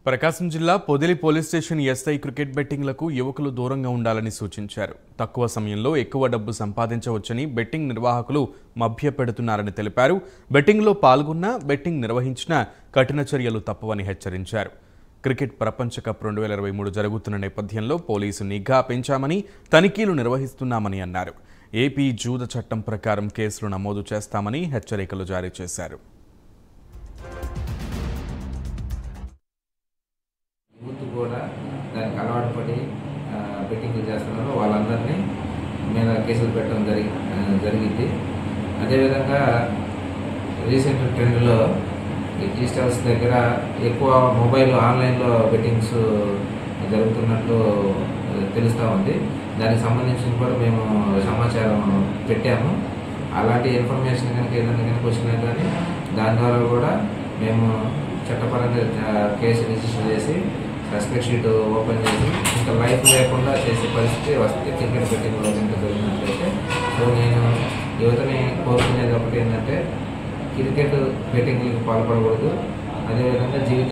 ప్రకాశం జిల్లా Podili police station SI cricket బెట్టింగ్లకు యువకులు దూరంగా ఉండాలని సూచించారు తక్కువ సమయంలో ఎక్కువ డబ్బు సంపాదించవచ్చని బెట్టింగ్ నిర్వాహకులు మభ్యపెడుతున్నారని తెలిపారు బెట్టింగ్లో పాల్గొన్నా బెట్టింగ్ నిర్వహించినా కఠిన చర్యలు తప్పవని హెచ్చరించారు క్రికెట్ ప్రపంచ కప్ రెండు వేల ఇరవై మూడు జరుగుతున్న నేపథ్యంలో పోలీసు నిఘా పెంచామని తనిఖీలు నిర్వహిస్తున్నామని అన్నారు ఏపీ జూద చట్టం ప్రకారం కేసులు నమోదు చేస్తామని హెచ్చరికలు జారీ చేశారు యూత్ కూడా దానికి అలవాటు పడి ఆ, బెట్టింగ్లు చేస్తున్నారు వాళ్ళందరినీ మీద కేసులు పెట్టడం జరిగి ఆ, జరిగింది అదేవిధంగా రీసెంట్ ట్రెండ్లో ఈ టీ స్టాల్స్ దగ్గర ఎక్కువ మొబైల్ ఆన్లైన్లో బెట్టింగ్స్ జరుగుతున్నట్లు ఆ, తెలుస్తూ ఉంది దానికి సంబంధించి కూడా మేము సమాచారం పెట్టాము అలాంటి ఇన్ఫర్మేషన్ కనుక ఏదైనా కనుక వచ్చినా కానీ దాని ద్వారా కూడా మేము చట్టపరంగా ఆ, కేసు రిజిస్టర్ చేసి సస్పెక్ట్ షీట్ ఓపెన్ చేసి ఇంకా లైఫ్ లేకుండా చేసే పరిస్థితి వస్తే క్రికెట్ బెట్టింగ్లో కనుక జరిగినట్లయితే సో నేను యువతని కోరుకునేది ఒకటి ఏంటంటే క్రికెట్ బెట్టింగ్లకు పాల్పడకూడదు అదేవిధంగా జీవిత